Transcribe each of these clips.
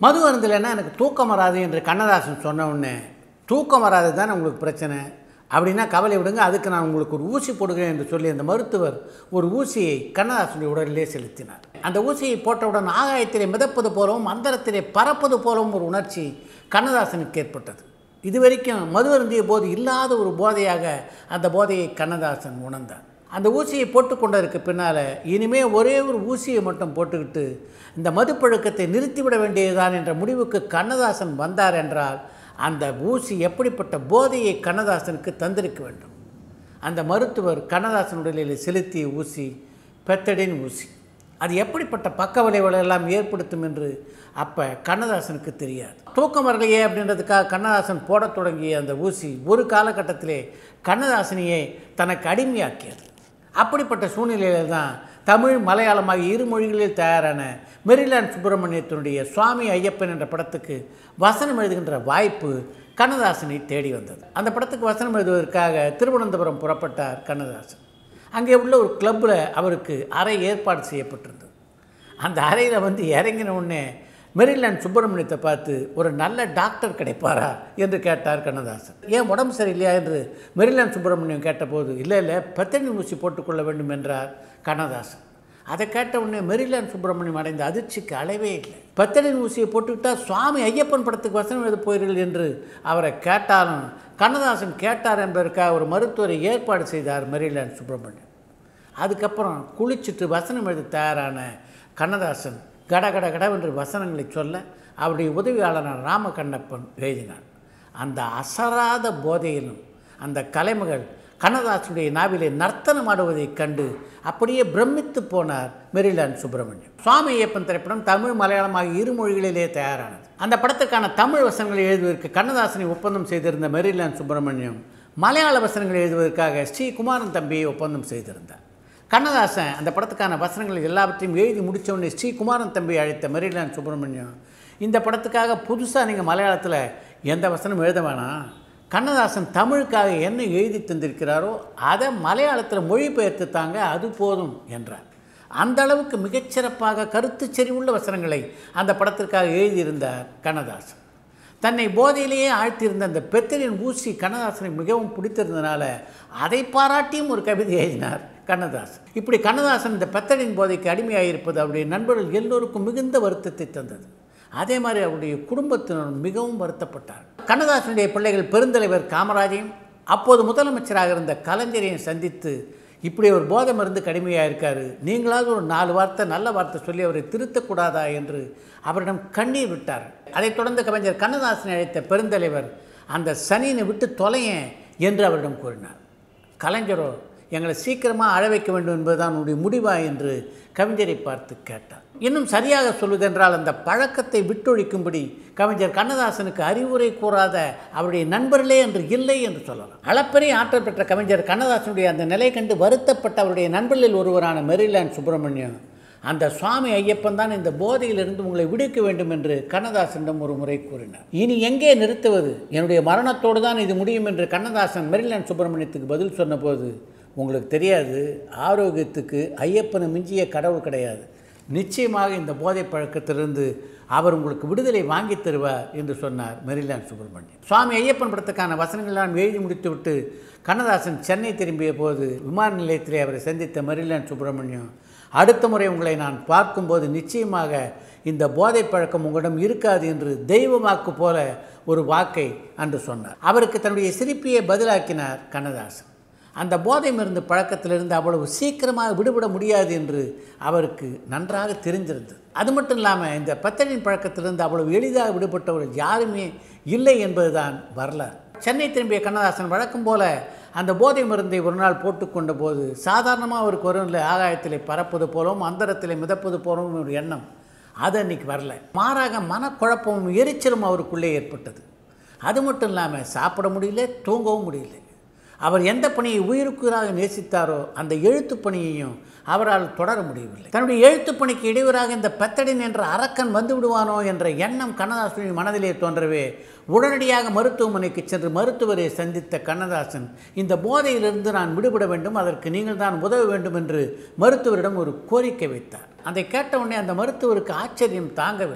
மது அருந்தலைன்னா எனக்கு தூக்கம் வராது என்று கண்ணதாசன் சொன்ன உடனே தூக்கம் வராது தானே உங்களுக்கு பிரச்சனை அப்படின்னா கவலை விடுங்க அதுக்கு நான் உங்களுக்கு ஒரு ஊசி போடுகிறேன் என்று சொல்லி அந்த மருத்துவர் ஒரு ஊசியை கண்ணதாசனுடைய உடலிலே செலுத்தினார் அந்த ஊசியை போட்டவுடன் ஆகாயத்திலே மிதப்பது போலவும் அந்தரத்திலே பறப்பது போலவும் ஒரு உணர்ச்சி கண்ணதாசனுக்கு ஏற்பட்டது இதுவரைக்கும் மது அருந்திய போது இல்லாத ஒரு போதையாக அந்த போதையை கண்ணதாசன் உணர்ந்தார் அந்த ஊசியை போட்டுக்கொண்டதற்கு பின்னால் இனிமே ஒரே ஒரு ஊசியை மட்டும் போட்டுக்கிட்டு இந்த மதுப்பழக்கத்தை நிறுத்திவிட வேண்டியதுதான் என்ற முடிவுக்கு கண்ணதாசன் வந்தார் என்றால் அந்த ஊசி எப்படிப்பட்ட போதையை கண்ணதாசனுக்கு தந்திருக்க வேண்டும் அந்த மருத்துவர் கண்ணதாசன் உடலில் செலுத்திய ஊசி பெத்தடின் ஊசி அது எப்படிப்பட்ட பக்க விளைவுகளை எல்லாம் ஏற்படுத்தும் என்று அப்போ கண்ணதாசனுக்கு தெரியாது தூக்கம் வரலையே அப்படின்றதுக்காக கண்ணதாசன் போடத் தொடங்கிய அந்த ஊசி ஒரு காலகட்டத்திலே கண்ணதாசனையே தனக்கு அடிமையாக்கியது அப்படிப்பட்ட சூழ்நிலையில் தான் தமிழ் மலையாளம் ஆகிய இரு மொழிகளில் தயாரான மெரிலாண்ட் சுப்பிரமணியத்தினுடைய சுவாமி ஐயப்பன் என்ற படத்துக்கு வசனம் எழுதுகின்ற வாய்ப்பு கண்ணதாசனை தேடி வந்தது அந்த படத்துக்கு வசனம் எழுதுவதற்காக திருவனந்தபுரம் புறப்பட்டார் கண்ணதாசன் அங்கே உள்ள ஒரு கிளப்பில் அவருக்கு அறை ஏற்பாடு செய்யப்பட்டிருந்தது அந்த அறையில் வந்து இறங்கின உடனே மெரிலாண்ட் சுப்பிரமணியத்தை பார்த்து ஒரு நல்ல டாக்டர் கிடைப்பாரா என்று கேட்டார் கண்ணதாசன் ஏன் உடம்பு சரியில்லையா என்று மெரிலாண்ட் சுப்பிரமணியம் கேட்டபோது இல்லை இல்லை பத்தனி ஊசி போட்டுக்கொள்ள வேண்டும் என்றார் கண்ணதாசன் அதை கேட்ட உடனே மெரிலாண்ட் சுப்பிரமணியம் அடைந்த அதிர்ச்சிக்கு அளவே இல்லை பத்தனின் ஊசியை போட்டுக்கிட்டால் சுவாமி ஐயப்பன் படத்துக்கு வசனம் எழுத போகிறீர்கள் என்று அவரை கேட்டாலும் கண்ணதாசன் கேட்டார் என்பதற்காக ஒரு மருத்துவரை ஏற்பாடு செய்தார் மெரிலாண்ட் சுப்பிரமணியம் அதுக்கப்புறம் குளிச்சுட்டு வசனம் எழுத தயாரான கண்ணதாசன் கட கட கடவென்று வசனங்களை சொல்ல அவருடைய உதவியாளரான ராமகண்ணப்பன் எழுதினார் அந்த அசராத போதையிலும் அந்த கலைமகள் கண்ணதாசனுடைய நாவிலே நர்த்தனம் ஆடுவதைக் கண்டு அப்படியே பிரமித்து போனார் மெரிலாண்ட் சுப்பிரமணியம் சுவாமி ஐயப்பன் திரைப்படம் தமிழ் மலையாளம் ஆகிய இரு மொழிகளிலே தயாரானது அந்த படத்துக்கான தமிழ் வசனங்களை எழுதுவதற்கு கண்ணதாசனை ஒப்பந்தம் செய்திருந்த மெரிலாண்ட் சுப்பிரமணியம் மலையாள வசனங்களை எழுதுவதற்காக ஸ்ரீ குமாரன் தம்பியை ஒப்பந்தம் செய்திருந்தார் கண்ணதாசன் அந்த படத்துக்கான வசனங்கள் எல்லாவற்றையும் எழுதி முடித்த உடனே ஸ்ரீ குமாரன் தம்பி அழைத்த மெரிலாண்ட் சுப்பிரமணியம் இந்த படத்துக்காக புதுசாக நீங்கள் மலையாளத்தில் எந்த வசனம் எழுத வேணாம் கண்ணதாசன் தமிழுக்காக என்ன எழுதி தந்திருக்கிறாரோ அதை மலையாளத்தில் மொழிபெயர்த்து தாங்க அது போதும் என்றார் அந்த அளவுக்கு மிகச்சிறப்பாக கருத்து செறிவுள்ள வசனங்களை அந்த படத்திற்காக எழுதியிருந்தார் கண்ணதாசன் தன்னை போதையிலேயே ஆழ்த்தியிருந்த அந்த பெத்தரின் ஊசி கண்ணதாசனை மிகவும் பிடித்திருந்தனால அதை பாராட்டியும் ஒரு கவிதை எழுதினார் கண்ணதாசன் இப்படி கண்ணதாசன் இந்த பெத்தரின் போதைக்கு அடிமையாகியிருப்பது அவருடைய நண்பர்கள் எல்லோருக்கும் மிகுந்த வருத்தத்தை தந்தது அதே மாதிரி அவருடைய குடும்பத்தினர் மிகவும் வருத்தப்பட்டார் கண்ணதாசனுடைய பிள்ளைகள் பெருந்தலைவர் காமராஜையும் அப்போது முதலமைச்சராக இருந்த கலைஞரையும் சந்தித்து இப்படி ஒரு போதை மருந்து கடுமையாக இருக்காரு நீங்களாவது ஒரு நாலு வார்த்தை நல்ல வார்த்தை சொல்லி அவரை திருத்தக்கூடாதா என்று அவரிடம் கண்ணீர் விட்டார் அதைத் தொடர்ந்து கவிஞர் கண்ணதாசனை அழைத்த பெருந்தலைவர் அந்த சனியனை விட்டு தொலையேன் என்று அவரிடம் கூறினார் கலைஞரோ எங்களை சீக்கிரமாக அழ வைக்க வேண்டும் என்பதுதான் உன்னுடைய முடிவா என்று கவிஞரை பார்த்து கேட்டார் இன்னும் சரியாக சொல்வதென்றால் அந்த பழக்கத்தை விட்டொழிக்கும்படி கவிஞர் கண்ணதாசனுக்கு அறிவுரை கூறாத அவருடைய நண்பர்களே என்று இல்லை என்று சொல்லலாம் அளப்பரிய ஆற்றல் பெற்ற கவிஞர் கண்ணதாசனுடைய அந்த நிலை கண்டு வருத்தப்பட்ட அவருடைய நண்பர்களில் ஒருவரான மெரிலாண்ட் சுப்பிரமணியம் அந்த சுவாமி ஐயப்பன் தான் இந்த போதையிலிருந்து உங்களை விடுவிக்க வேண்டும் என்று கண்ணதாசனிடம் ஒரு முறை கூறினார் இனி எங்கே நிறுத்துவது என்னுடைய மரணத்தோடு தான் இது முடியும் என்று கண்ணதாசன் மெரிலாண்ட் சுப்பிரமணியத்துக்கு பதில் சொன்னபோது உங்களுக்கு தெரியாது ஆரோக்கியத்துக்கு ஐயப்பனை மிஞ்சிய கடவுள் கிடையாது நிச்சயமாக இந்த போதை பழக்கத்திலிருந்து அவர் உங்களுக்கு விடுதலை வாங்கி தருவார் என்று சொன்னார் மெரிலாண்ட் சுப்பிரமணியம் சுவாமி ஐயப்பன் படத்துக்கான வசனங்கள்லாம் எழுதி முடித்துவிட்டு கண்ணதாசன் சென்னை திரும்பிய போது விமான நிலையத்திலே அவரை சந்தித்த மெரிலாண்ட் சுப்பிரமணியம் அடுத்த முறை உங்களை நான் பார்க்கும்போது நிச்சயமாக இந்த போதை பழக்கம் உங்களிடம் இருக்காது என்று தெய்வ வாக்கு போல ஒரு வாக்கை அன்று சொன்னார் அவருக்கு தன்னுடைய சிரிப்பையே பதிலாக்கினார் கண்ணதாசன் அந்த போதை மருந்து பழக்கத்திலிருந்து அவ்வளவு சீக்கிரமாக விடுபட முடியாது என்று அவருக்கு நன்றாக தெரிந்திருந்தது அது மட்டும் இல்லாமல் இந்த பத்தனின் பழக்கத்திலிருந்து அவ்வளவு எளிதாக விடுபட்டவர்கள் யாருமே இல்லை என்பதுதான் வரலாறு சென்னை திரும்பிய கண்ணதாசன் வழக்கம் போல அந்த போதை மருந்தை ஒரு நாள் போட்டுக்கொண்ட போது சாதாரணமாக அவருக்கு வரும் இல்லை ஆகாயத்திலே பறப்பது போலவும் அந்தரத்திலே மிதப்பது போலவும் ஒரு எண்ணம் அது அன்னைக்கு வரல மாறாக மனக்குழப்பமும் எரிச்சலும் அவருக்குள்ளே ஏற்பட்டது அது மட்டும் இல்லாமல் சாப்பிட முடியல தூங்கவும் முடியல அவர் எந்த பணியை உயிருக்குறாக நேசித்தாரோ அந்த எழுத்து பணியையும் அவரால் தொடர முடியவில்லை தன்னுடைய எழுத்து பணிக்கு இடையூறாக இந்த பெத்தடின் என்ற அரக்கன் வந்து விடுவானோ என்ற எண்ணம் கண்ணதாசனின் மனதிலே தோன்றவே உடனடியாக மருத்துவமனைக்கு சென்று மருத்துவரை சந்தித்த கண்ணதாசன் இந்த போதையிலிருந்து நான் விடுபட வேண்டும் அதற்கு நீங்கள் தான் உதவ வேண்டும் என்று மருத்துவரிடம் ஒரு கோரிக்கை வைத்தார் அதை கேட்டவுடனே அந்த மருத்துவருக்கு ஆச்சரியம் தாங்கவில்லை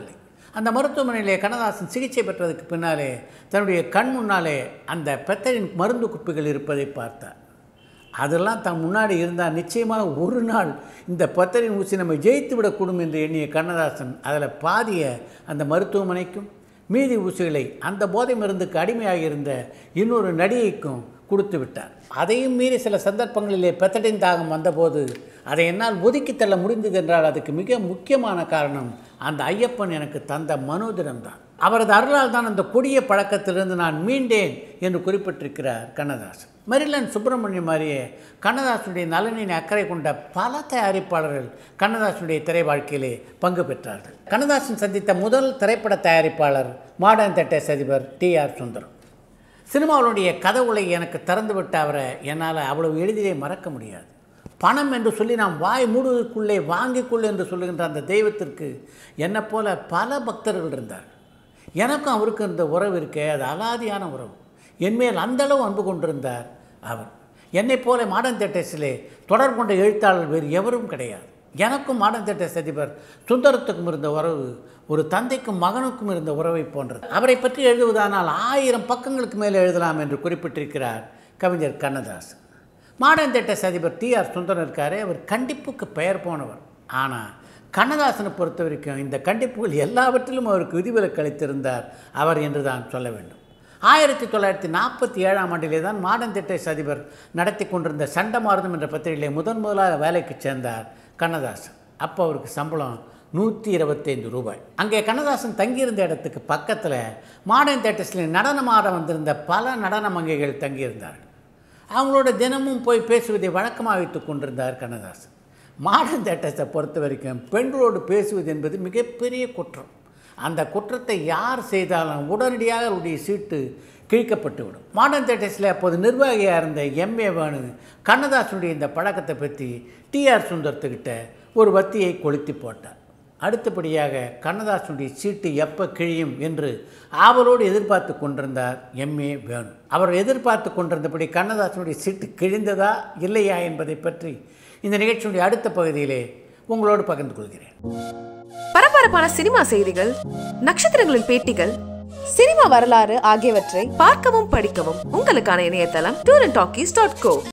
அந்த மருத்துவமனையிலே கண்ணதாசன் சிகிச்சை பெற்றதுக்கு பின்னாலே தன்னுடைய கண் முன்னாலே அந்த பெத்தரின் மருந்து குப்பிகள் இருப்பதை பார்த்தார் அதெல்லாம் தன் முன்னாடி இருந்தால் நிச்சயமாக ஒரு நாள் இந்த பத்தரின் ஊசி நம்ம ஜெயித்து விடக்கூடும் என்று எண்ணிய கண்ணதாசன் அதில் பாதிய அந்த மருத்துவமனைக்கும் மீதி ஊசிகளை அந்த போதை மருந்துக்கு அடிமையாக இருந்த இன்னொரு நடிகைக்கும் கொடுத்து விட்டார் அதையும் மீறி சில சந்தர்ப்பங்களிலே பெத்தடின் தாகம் வந்தபோது அதை என்னால் ஒதுக்கி தள்ள முடிந்தது என்றால் அதுக்கு மிக முக்கியமான காரணம் அந்த ஐயப்பன் எனக்கு தந்த மனோதிரம்தான் அவரது அருளால் தான் அந்த கொடிய பழக்கத்திலிருந்து நான் மீண்டேன் என்று குறிப்பிட்டிருக்கிறார் கண்ணதாசன் மெரிலன் சுப்பிரமணியம் மாதிரியே கண்ணதாசனுடைய நலனின் அக்கறை கொண்ட பல தயாரிப்பாளர்கள் கண்ணதாசனுடைய திரை வாழ்க்கையிலே பங்கு பெற்றார்கள் கண்ணதாசன் சந்தித்த முதல் திரைப்பட தயாரிப்பாளர் மாடர்ன் தேட்டர்ஸ் அதிபர் டி ஆர் சுந்தரம் சினிமாவுடைய கதவுளை எனக்கு திறந்துவிட்ட அவரை என்னால் அவ்வளவு எளிதிலே மறக்க முடியாது பணம் என்று சொல்லி நாம் வாய் மூடுவதற்குள்ளே வாங்கிக்கொள் என்று சொல்லுகின்ற அந்த தெய்வத்திற்கு என்னை போல பல பக்தர்கள் இருந்தார் எனக்கும் அவருக்கும் இருந்த உறவு இருக்கே அது அலாதியான உறவு என்மேல் அந்தளவு அன்பு கொண்டிருந்தார் அவர் என்னைப் போல மாடர்ன் தேட்டர்ஸிலே தொடர்பு கொண்ட எழுத்தாளர் வேறு எவரும் கிடையாது எனக்கும் மாடர்ன் தேட்டர்ஸ் அதிபர் சுந்தரத்துக்கும் இருந்த உறவு ஒரு தந்தைக்கும் மகனுக்கும் இருந்த உறவை போன்றது அவரை பற்றி எழுதுவதானால் ஆயிரம் பக்கங்களுக்கு மேலே எழுதலாம் என்று குறிப்பிட்டிருக்கிறார் கவிஞர் கண்ணதாசன் மாடர்ன் தேட்டர்ஸ் அதிபர் டி ஆர் சுந்தரம் இருக்காரே அவர் கண்டிப்புக்கு பெயர் போனவர் ஆனால் கண்ணதாசனை பொறுத்த வரைக்கும் இந்த கண்டிப்புகள் எல்லாவற்றிலும் அவருக்கு விதிவிலக்கு அளித்திருந்தார் அவர் என்று தான் சொல்ல வேண்டும் ஆயிரத்தி தொள்ளாயிரத்தி நாற்பத்தி ஏழாம் ஆண்டிலே தான் மாடர்ன் தேட்டர்ஸ் அதிபர் நடத்தி கொண்டிருந்த சண்டமாரதம் என்ற பத்திரிகையிலே முதன் முதலாக வேலைக்கு சேர்ந்தார் கண்ணதாசன் அப்போ அவருக்கு சம்பளம் நூற்றி இருபத்தைந்து ரூபாய் அங்கே கண்ணதாசன் தங்கியிருந்த இடத்துக்கு பக்கத்தில் மாடர்ன் தேட்டர்ஸில் நடனமாட வந்திருந்த பல நடன மங்கைகள் தங்கியிருந்தார்கள் அவங்களோட தினமும் போய் பேசுவதை வழக்கமாக வைத்து கொண்டிருந்தார் கண்ணதாசன் மாடர்ன் தேட்டர்ஸை பொறுத்த வரைக்கும் பெண்களோடு பேசுவது என்பது மிகப்பெரிய குற்றம் அந்த குற்றத்தை யார் செய்தாலும் உடனடியாக அவருடைய சீட்டு கிழிக்கப்பட்டு விடும் மாடர்ன் தேட்டர்ஸில் அப்போது நிர்வாகியாக இருந்த எம்ஏ வேணு கண்ணதாசனுடைய இந்த பழக்கத்தை பற்றி டிஆர் சுந்தரத்துக்கிட்ட ஒரு வத்தியை கொளுத்தி போட்டார் அடுத்தபடியாக கண்ணதாசனுடைய சீட்டு எப்போ கிழியும் என்று ஆவலோடு எதிர்பார்த்து கொண்டிருந்தார் எம்ஏ வேணு அவர் எதிர்பார்த்து கொண்டிருந்தபடி கண்ணதாசனுடைய சீட்டு கிழிந்ததா இல்லையா என்பதை பற்றி இந்த நிகழ்ச்சியுடைய அடுத்த பகுதியிலே உங்களோடு பகிர்ந்து கொள்கிறேன் பரபரப்பான சினிமா செய்திகள் நட்சத்திரங்களின் பேட்டிகள் சினிமா வரலாறு ஆகியவற்றை பார்க்கவும் படிக்கவும் உங்களுக்கான இணையதளம் tour and talkies dot go